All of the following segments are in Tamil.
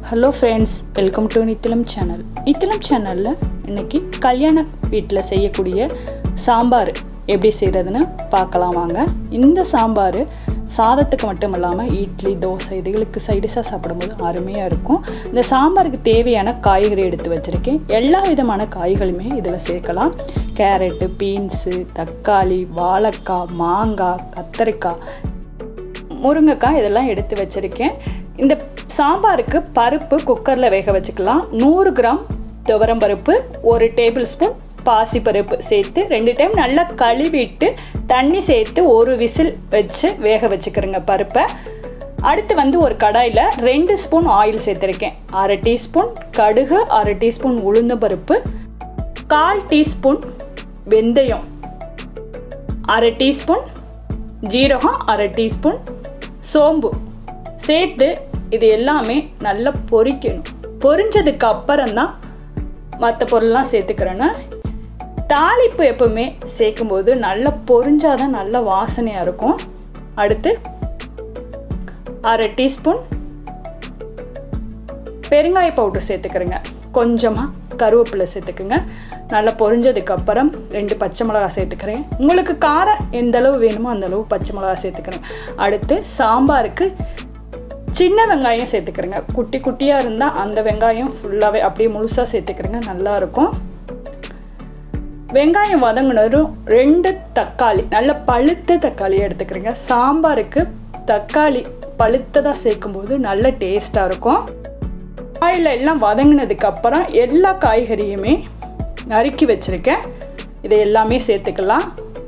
hello friends welcome to Nithilam channel நித்திலம் சேனலில் இன்னைக்கு கல்யாண வீட்டில் செய்யக்கூடிய சாம்பார் எப்படி செய்கிறதுன்னு பார்க்கலாம் வாங்க இந்த சாம்பார் சாதத்துக்கு மட்டும் இல்லாமல் இட்லி தோசை இதுகளுக்கு சைடிஷாக சாப்பிடும்போது அருமையாக இருக்கும் இந்த சாம்பாருக்கு தேவையான காய்கறி எடுத்து வச்சுருக்கேன் எல்லா விதமான காய்களுமே இதில் சேர்க்கலாம் கேரட்டு பீன்ஸு தக்காளி வாழைக்காய் மாங்காய் கத்தரிக்காய் முருங்கைக்காய் இதெல்லாம் எடுத்து வச்சுருக்கேன் இந்த சாம்பாருக்கு பருப்பு குக்கரில் வேக வச்சுக்கலாம் நூறு கிராம் துவரம் பருப்பு ஒரு டேபிள் ஸ்பூன் பாசி பருப்பு சேர்த்து ரெண்டு டைம் நல்லா கழுவிட்டு தண்ணி சேர்த்து ஒரு விசில் வச்சு வேக வச்சுக்கிறேங்க பருப்பை அடுத்து வந்து ஒரு கடாயில் ரெண்டு ஸ்பூன் ஆயில் சேர்த்துருக்கேன் அரை டீஸ்பூன் கடுகு அரை டீஸ்பூன் உளுந்த பருப்பு கால் டீஸ்பூன் வெந்தயம் அரை டீஸ்பூன் ஜீரகம் அரை டீஸ்பூன் சோம்பு சேர்த்து இது எல்லாமே நல்லா பொரிக்கணும் பொரிஞ்சதுக்கு அப்புறம் தான் மற்ற பொருள்லாம் சேர்த்துக்கிறேன்னா தாளிப்பு எப்பவுமே சேர்க்கும்போது நல்லா பொரிஞ்சாதான் நல்ல வாசனையாக இருக்கும் அடுத்து அரை டீஸ்பூன் பெருங்காய பவுடர் சேர்த்துக்கிறேங்க கொஞ்சமாக கருவேப்பிலை சேர்த்துக்குங்க நல்லா பொரிஞ்சதுக்கப்புறம் ரெண்டு பச்சை மிளகா சேர்த்துக்கிறேன் உங்களுக்கு காரம் எந்த அளவு வேணுமோ அந்த அளவு பச்சை மிளகா சேர்த்துக்கிறேன் அடுத்து சாம்பாருக்கு சின்ன வெங்காயம் சேர்த்துக்கிறேங்க குட்டி குட்டியாக இருந்தால் அந்த வெங்காயம் ஃபுல்லாகவே அப்படியே முழுசாக சேர்த்துக்கிறேங்க நல்லாயிருக்கும் வெங்காயம் வதங்கினதும் ரெண்டு தக்காளி நல்ல பழுத்த தக்காளி எடுத்துக்கிறேங்க சாம்பாருக்கு தக்காளி பழுத்ததாக சேர்க்கும்போது நல்ல டேஸ்ட்டாக இருக்கும் காயில் எல்லாம் வதங்கினதுக்கு அப்புறம் எல்லா காய்கறியுமே நறுக்கி வச்சுருக்கேன் இதை எல்லாமே சேர்த்துக்கலாம்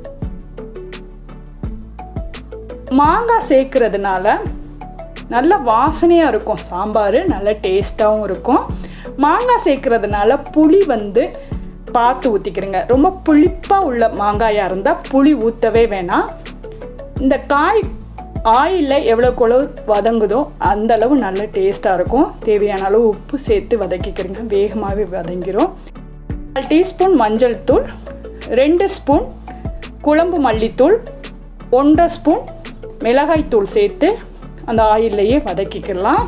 மாங்காய் சேர்க்கறதுனால நல்ல வாசனையாக இருக்கும் சாம்பார் நல்ல டேஸ்ட்டாகவும் இருக்கும் மாங்காய் சேர்க்கறதுனால புளி வந்து பார்த்து ஊற்றிக்கிறேங்க ரொம்ப புளிப்பாக உள்ள மாங்காயாக இருந்தால் புளி ஊற்றவே வேணாம் இந்த காய் ஆயிலில் எவ்வளோக்கு எவ்வளோ வதங்குதோ அந்த அளவு நல்ல டேஸ்ட்டாக இருக்கும் தேவையான அளவு உப்பு சேர்த்து வதக்கிக்கிறேங்க வேகமாகவே வதங்கிரும் கால் டீஸ்பூன் மஞ்சள் தூள் ரெண்டு ஸ்பூன் குழம்பு மல்லித்தூள் ஒன்றரை ஸ்பூன் மிளகாய் தூள் சேர்த்து அந்த ஆயிலையே வதக்கிக்கலாம்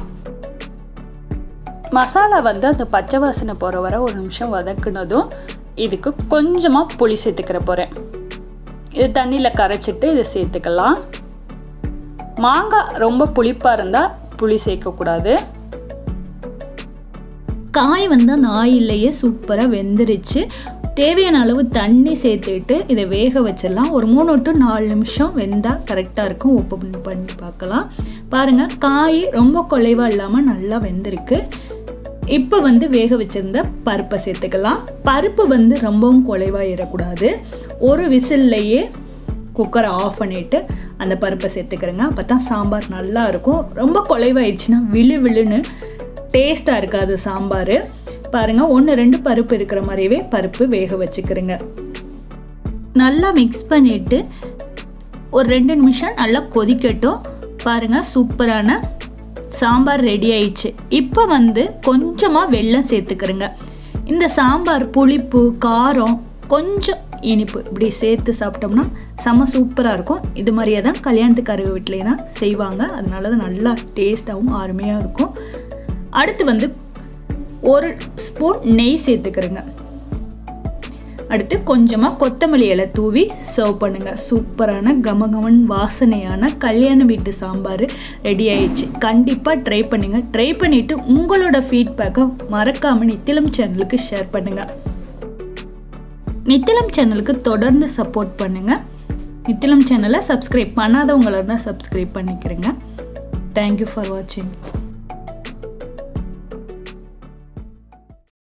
மசாலா வந்து அந்த பச்சை வாசனை போகிற வர ஒரு நிமிஷம் வதக்குனதும் இதுக்கு கொஞ்சமாக புளி சேர்த்துக்கிற போகிறேன் இது தண்ணியில் கரைச்சிட்டு இதை சேர்த்துக்கலாம் மாங்காய் ரொம்ப புளிப்பாக இருந்தால் புளி சேர்க்கக்கூடாது காய் வந்து அந்த ஆயிலையே சூப்பராக வெந்துருச்சு தேவையான அளவு தண்ணி சேர்த்துட்டு இதை வேக வச்சிடலாம் ஒரு மூணு டு நாலு நிமிஷம் வெந்தால் கரெக்டாக இருக்கும் உப்பு பண்ணி பண்ணி பார்க்கலாம் பாருங்கள் காய் ரொம்ப குலைவாக இல்லாமல் நல்லா வெந்திருக்கு இப்போ வந்து வேக வச்சிருந்த பருப்பை சேர்த்துக்கலாம் பருப்பு வந்து ரொம்பவும் குலைவாக ஏறக்கூடாது ஒரு விசில்லையே குக்கரை ஆஃப் பண்ணிவிட்டு அந்த பருப்பை சேர்த்துக்கிறேங்க அப்போ தான் சாம்பார் நல்லா இருக்கும் ரொம்ப குலைவாயிடுச்சுன்னா விழு விழுன்னு டேஸ்ட்டாக இருக்காது சாம்பார் பாருங்கள் ஒன்று ரெண்டு பருப்பு இருக்கிற மாதிரியே பருப்பு வேக வச்சுக்கிறேங்க நல்லா மிக்ஸ் பண்ணிவிட்டு ஒரு ரெண்டு நிமிஷம் நல்லா கொதிக்கட்டும் பாருங்கள் சூப்பரான சாம்பார் ரெடி ஆயிடுச்சு இப்போ வந்து கொஞ்சமாக வெல்லம் சேர்த்துக்கிறேங்க இந்த சாம்பார் புளிப்பு காரம் கொஞ்சம் இனிப்பு இப்படி சேர்த்து சாப்பிட்டோம்னா செம்ம சூப்பராக இருக்கும் இது மாதிரியே தான் கல்யாணத்துக்கார வீட்லேனா செய்வாங்க அதனால தான் நல்லா டேஸ்ட்டாகவும் அருமையாக இருக்கும் அடுத்து வந்து ஒரு ஸ்பூன் நெய் சேர்த்துக்கிறேங்க அடுத்து கொஞ்சமாக கொத்தமல்லி இலை தூவி சர்வ் பண்ணுங்கள் சூப்பரான கமகமன் வாசனையான கல்யாண வீட்டு சாம்பார் ரெடி ஆயிடுச்சு கண்டிப்பாக ட்ரை பண்ணுங்கள் ட்ரை பண்ணிவிட்டு உங்களோட ஃபீட்பேக்கை மறக்காமல் நித்திலம் சேனலுக்கு ஷேர் பண்ணுங்கள் நித்திலம் சேனலுக்கு தொடர்ந்து சப்போர்ட் பண்ணுங்கள் நித்திலம் சேனலை சப்ஸ்கிரைப் பண்ணாதவங்கள தான் சப்ஸ்கிரைப் பண்ணிக்கிறேங்க தேங்க்யூ ஃபார் வாட்சிங்